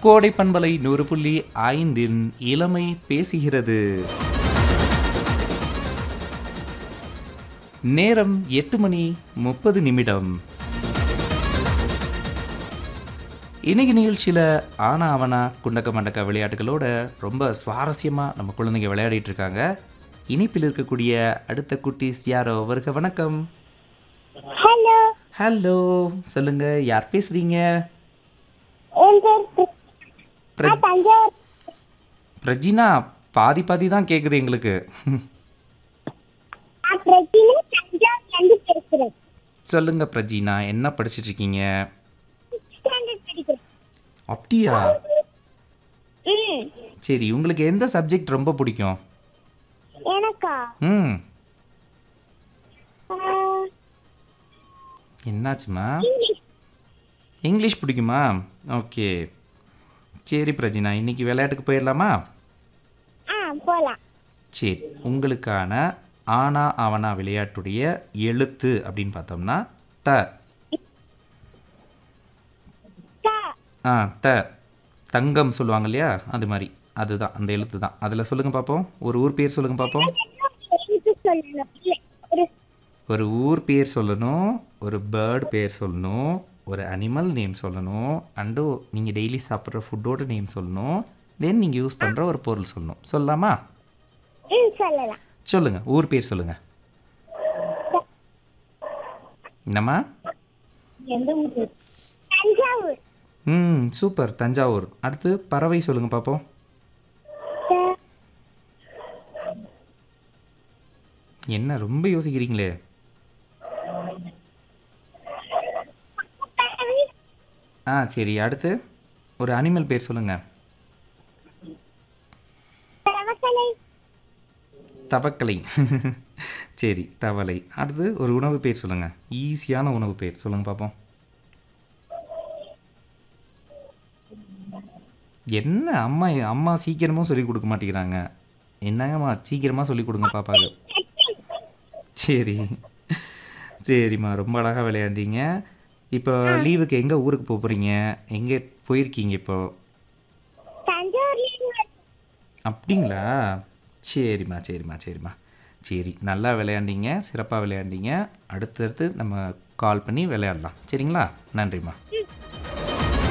கோடை பண்பலை நூறு புள்ளி ஐந்தின் இளமை பேசுகிறது நேரம் எட்டு மணி முப்பது நிமிடம் இன்னைக்கு நிகழ்ச்சியில் ஆனா அவனா குண்டக்க மண்டக்க விளையாட்டுகளோட ரொம்ப சுவாரஸ்யமாக நம்ம குழந்தைங்க விளையாடிட்டு இருக்காங்க இனிப்பில் இருக்கக்கூடிய அடுத்த குட்டீஸ் யாரோ வருக வணக்கம் ஹலோ ஹலோ சொல்லுங்க யார் பேசுறீங்க என் பேர் பிர- பிர- நான் தஞ்சாவூர் பிரஜினா பாதி பாதி தான் கேட்குது எங்களுக்கு நான் பிரஜினி தஞ்சாவூர்லேருந்து பேசுகிறேன் சொல்லுங்க பிரஜினா என்ன படிச்சிட்டு இருக்கீங்க ஸ்டாண்டர்ட் படிக்கிறேன் அப்படியா ம் சரி உங்களுக்கு எந்த சப்ஜெக்ட் ரொம்ப பிடிக்கும் எனக்கா ம் ஆ, என்னாச்சுமா இங்கிலீஷ் இங்கிலீஷ் பிடிக்குமா ஓகே சரி பிரஜினா இன்னைக்கு விளையாட்டுக்கு போயிடலாமா ஆ போகலாம் சரி உங்களுக்கான ஆனா அவனா விளையாட்டுடைய எழுத்து அப்படின்னு பார்த்தோம்னா த கா ஆ த தங்கம் சொல்லுவாங்க இல்லையா அது மாதிரி அதுதான் அந்த எழுத்து தான் அதில் சொல்லுங்கள் பார்ப்போம் ஒரு ஊர் பேர் சொல்லுங்கள் பார்ப்போம் எழுத்து சொல்லணும் இல்லை ஒரு ஒரு ஊர் பேர் சொல்லணும் ஒரு பேர்ட் பேர் சொல்லணும் ஒரு அனிமல் நேம் சொல்லணும் அண்டு நீங்கள் டெய்லி சாப்பிட்ற ஃபுட்டோட நேம் சொல்லணும் தென் நீங்கள் யூஸ் பண்ணுற ஒரு பொருள் சொல்லணும் சொல்லலாமா ம் சொல்லலாம் சொல்லுங்கள் ஊர் பேர் சொல்லுங்கள் என்னம்மா எந்த ஊர் தஞ்சாவூர் ம் சூப்பர் தஞ்சாவூர் அடுத்து பறவை சொல்லுங்கள் பார்ப்போம் த- என்ன ரொம்ப யோசிக்கிறீங்களே பறவை, ஆ சரி அடுத்து ஒரு அனிமல் பேர் சொல்லுங்கள் தவக்கலை தவக்கலை சரி தவளை அடுத்து ஒரு உணவு பேர் சொல்லுங்கள் ஈஸியான உணவு பேர் சொல்லுங்கள் பார்ப்போம் என்ன அம்மா அம்மா சீக்கிரமாக சொல்லி கொடுக்க மாட்டேங்கிறாங்க என்னங்கம்மா சீக்கிரமாக சொல்லி கொடுங்க பாப்பாக்கு சரி சரிம்மா ரொம்ப அழகாக விளையாண்டீங்க இப்போ லீவுக்கு எங்கே ஊருக்கு போக போகிறீங்க எங்கே போயிருக்கீங்க இப்போ தஞ்சாவூர்லேருந்து அப்படிங்களா சரிம்மா சரிம்மா சரிம்மா சரி நல்லா விளையாண்டீங்க சிறப்பாக விளையாண்டீங்க அடுத்தடுத்து நம்ம கால் பண்ணி விளையாடலாம் சரிங்களா நன்றிம்மா